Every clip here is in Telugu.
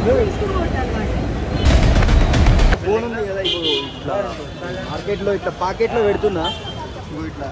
ఫోన్ ఉంది కదా ఇప్పుడు ఇట్లా మార్కెట్లో ఇట్లా పాకెట్లో పెడుతున్నా ఇగో ఇట్లా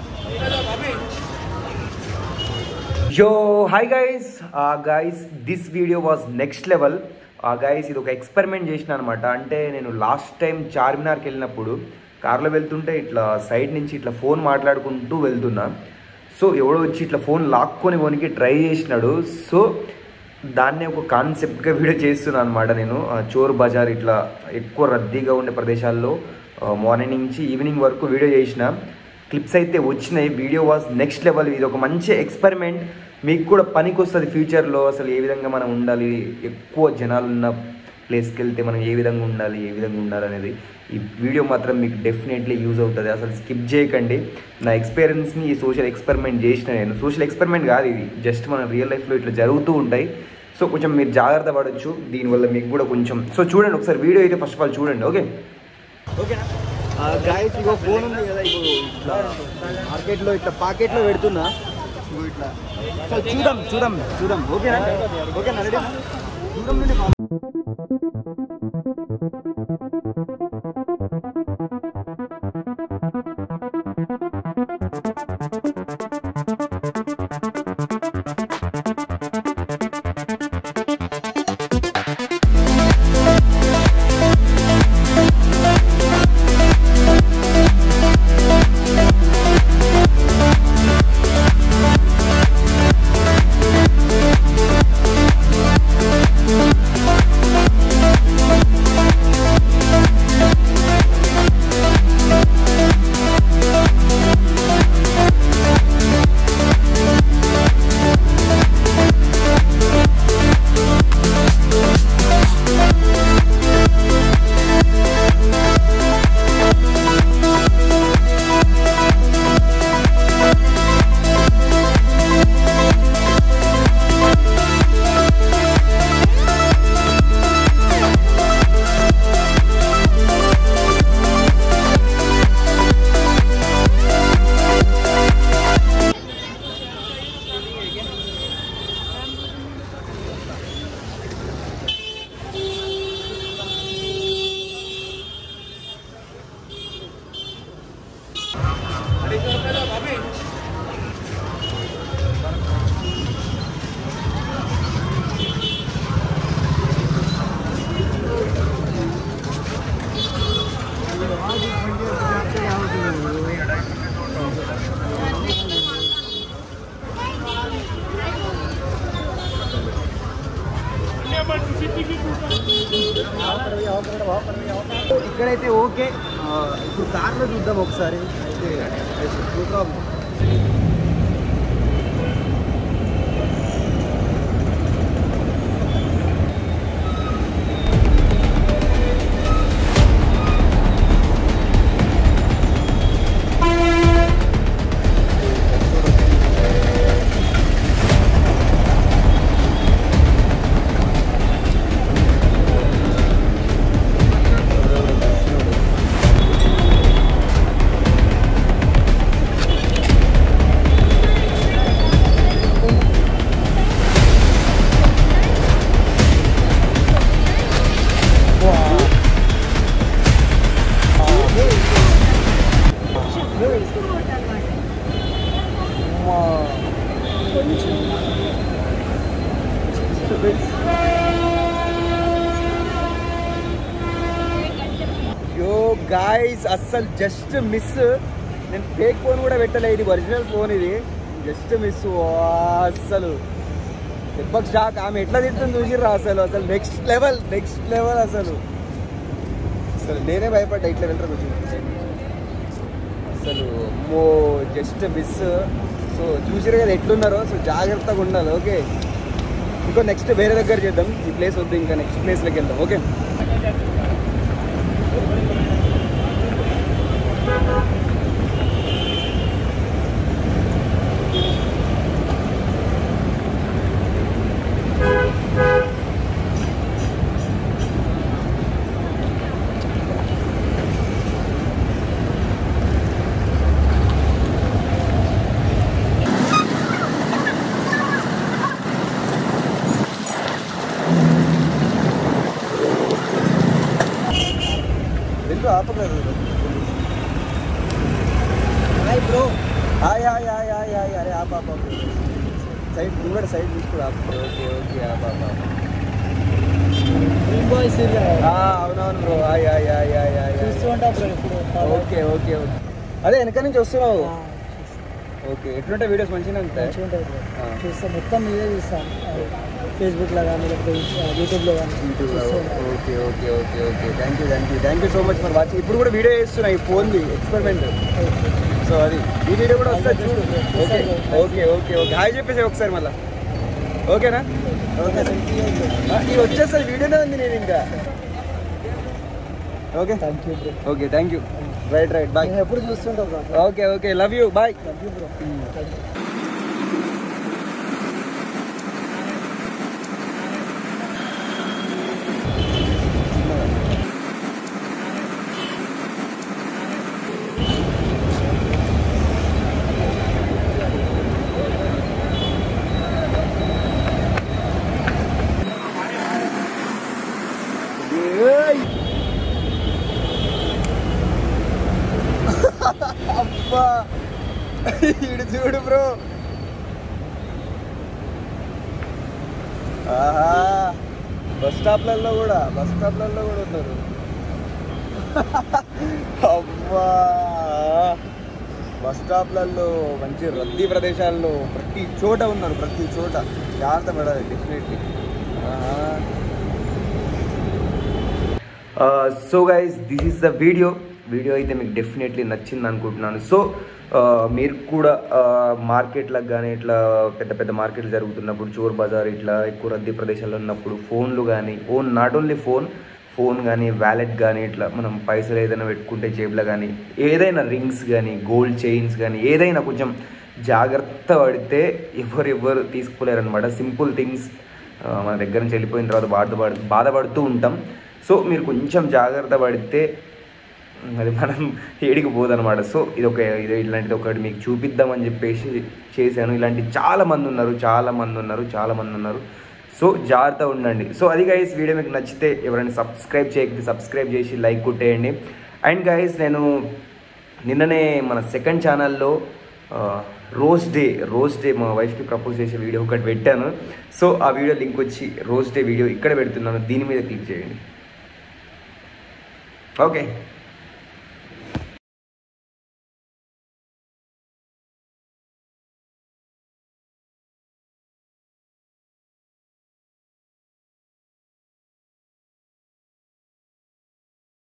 yo hi guys guys this video was next level guys ఇది ఒక ఎక్స్పెరిమెంట్ చేసిన అనమాట అంటే నేను లాస్ట్ టైం చార్మినార్కి వెళ్ళినప్పుడు కార్లో వెళ్తుంటే ఇట్లా సైడ్ నుంచి ఇట్లా ఫోన్ మాట్లాడుకుంటూ వెళ్తున్నా సో ఎవడో వచ్చి ఇట్లా ఫోన్ లాక్కొని పోనికి ట్రై చేసినాడు సో దాన్ని ఒక కాన్సెప్ట్గా వీడియో చేస్తున్నాను అనమాట నేను ఆ, చోర్ బజార్ ఇట్లా ఎక్కువ రద్దీగా ఉండే ప్రదేశాల్లో మార్నింగ్ నుంచి ఈవినింగ్ వరకు వీడియో చేసిన క్లిప్స్ అయితే వచ్చినాయి వీడియో వాజ్ నెక్స్ట్ లెవెల్ ఇది ఒక మంచి ఎక్స్పెరిమెంట్ మీకు కూడా పనికి వస్తుంది ఫ్యూచర్లో అసలు ఏ విధంగా మనం ఉండాలి ఎక్కువ జనాలు ఉన్న ప్లేస్కి వెళ్తే మనం ఏ విధంగా ఉండాలి ఏ విధంగా ఉండాలి అనేది ఈ వీడియో మాత్రం మీకు డెఫినెట్లీ యూజ్ అవుతుంది అసలు స్కిప్ చేయకండి నా ఎక్స్పీరియన్స్ని ఈ సోషల్ ఎక్స్పెరిమెంట్ చేసిన నేను సోషల్ ఎక్స్పెరిమెంట్ కాదు ఇది జస్ట్ మన రియల్ లైఫ్లో ఇట్లా జరుగుతూ ఉంటాయి సో కొంచెం మీరు జాగ్రత్త పడవచ్చు దీనివల్ల మీకు కూడా కొంచెం సో చూడండి ఒకసారి వీడియో అయితే ఫస్ట్ ఆఫ్ ఆల్ చూడండి ఓకే ఓకేనా గాయస్ ఇగో ఫోన్ ఉంది కదా ఇప్పుడు ఇట్లా మార్కెట్లో ఇట్లా పాకెట్లో పెడుతున్నా ఇగో ఇట్లా సో చూద్దాం చూద్దాం చూద్దాం ఓకేనా ఓకేనా రెడీ దూరం నుండి ఫా- ఇక్కడైతే ఓకే ఆ, ఇప్పుడు కార్లో చూద్దాం ఒకసారి అయితే నో ప్రాబ్లం యో గాయస్ అస్సలు జస్ట్ మిస్ నేను ఫేక్ ఫోన్ కూడా పెట్టలే ఇది ఒరిజినల్ ఫోన్ ఇది జస్ట్ మిస్ అస్సలు దెబ్బకి షాక్ ఆమె ఎట్లా తింటుంది చూసిర్రా అసలు అసలు నెక్స్ట్ లెవెల్ నెక్స్ట్ లెవెల్ అసలు అసలు నేనే భయపడ్డా ఇట్లా వెళ్ళరు కొంచెం అసలు అమ్మో జస్ట్ మిస్ సో చూసిరు కదా ఎట్లున్నారో సో జాగ్రత్తగా ఉండాలి ఓకే ఇంకో నెక్స్ట్ వేరే దగ్గర చేద్దాం ఈ ప్లేస్ వద్దు ఇంకా నెక్స్ట్ ప్లేస్లోకి వెళ్దాం ఓకే వస్తున్నారు hi bro hi hi hi hi hi అరే ఆ పాప సైడ్ నువ్వు కూడా సైడ్ తీసుకురా ఓకే ఓకే ఆ పాప డ్రీమ్ బాయ్స్ అవునవును bro hi hi hi hi hi చూస్తూ ఉంటా బ్రో ఇప్పుడు ఓకే ఓకే ఓకే అదే వెనక నుంచి వస్తున్నావు ఆ, ఓకే ఎట్లుంటే వీడియోస్ మంచిగా ఉంటాయి మంచిగా ఉంటుంది బ్రో ఆ. చూస్తా మొత్తం మీదే చూస్తాను ఫేస్బుక్లో కానీ లేకపోతే యూట్యూబ్లో కానీ యూట్యూబ్లో okay okay okay okay thank you thank you thank you so much for watching ఇప్పుడు కూడా వీడియో చేస్తున్నా ఈ ఫోన్ది ఎక్స్పెరిమెంట్ సో అది ఈ వీడియో కూడా వస్తుంది చూడు okay okay okay okay hi చెప్పేసి ఒకసారి మళ్ళీ ఓకేనా ఓకే ఇది వచ్చేస్తుంది వీడియోనే ఉంది నేను ఇంకా okay thank you bro okay thank you right right bye నేను ఎప్పుడు చూస్తుంటా bro okay okay love you bye thank you bro thank you అబ్బా ఇడు చూడు బ్రో ఆహా బస్ స్టాప్లలో కూడా బస్ స్టాప్లలో కూడా ఉన్నారు అబ్బా బస్ స్టాప్లలో మంచి రద్దీ ప్రదేశాల్లో ప్రతి చోట ఉన్నారు ప్రతి చోట జాగ్రత్త పడాలి definitely so guys this is the video video అయితే మీకు డెఫినెట్లీ నచ్చింది అనుకుంటున్నాను సో మీరు కూడా మార్కెట్లకు కానీ ఇట్లా పెద్ద పెద్ద మార్కెట్లు జరుగుతున్నప్పుడు చోర్ బజార్ ఇట్లా ఎక్కువ రద్దీ ప్రదేశాల్లో ఉన్నప్పుడు ఫోన్లు కానీ own not only phone phone కానీ వ్యాలెట్ కానీ ఇట్లా మనం పైసలు ఏదైనా పెట్టుకుంటే జేబులో కానీ ఏదైనా రింగ్స్ కానీ గోల్డ్ చైన్స్ కానీ ఏదైనా కొంచెం జాగ్రత్త పడితే ఎవరు ఎవరు తీసుకోలేరనమాట సింపుల్ థింగ్స్ మన దగ్గర నుంచి వెళ్ళిపోయిన తర్వాత బాధపడు బాధపడుతూ ఉంటాం సో మీరు కొంచెం జాగ్రత్త పడితే అది మనం ఏడికి పోదనమాట సో ఇది ఒక ఇది ఇలాంటిది ఒకటి మీకు చూపిద్దామని చెప్పేసి చేశాను ఇలాంటి చాలా మంది ఉన్నారు చాలా మంది ఉన్నారు చాలా మంది ఉన్నారు సో జాగ్రత్త ఉండండి సో అది గైస్ వీడియో మీకు నచ్చితే ఎవరైనా సబ్స్క్రైబ్ చేయకపోతే సబ్స్క్రైబ్ చేసి లైక్ కొట్టేయండి అండ్ గైస్ నేను నిన్ననే మన సెకండ్ ఛానల్లో రోజ్ డే రోజ్ డే మా వైఫ్కి ప్రపోజ్ చేసే వీడియో ఒకటి పెట్టాను సో ఆ వీడియో లింక్ వచ్చి రోజ్ డే వీడియో ఇక్కడ పెడుతున్నాను దీని మీద క్లిక్ చేయండి ఓకే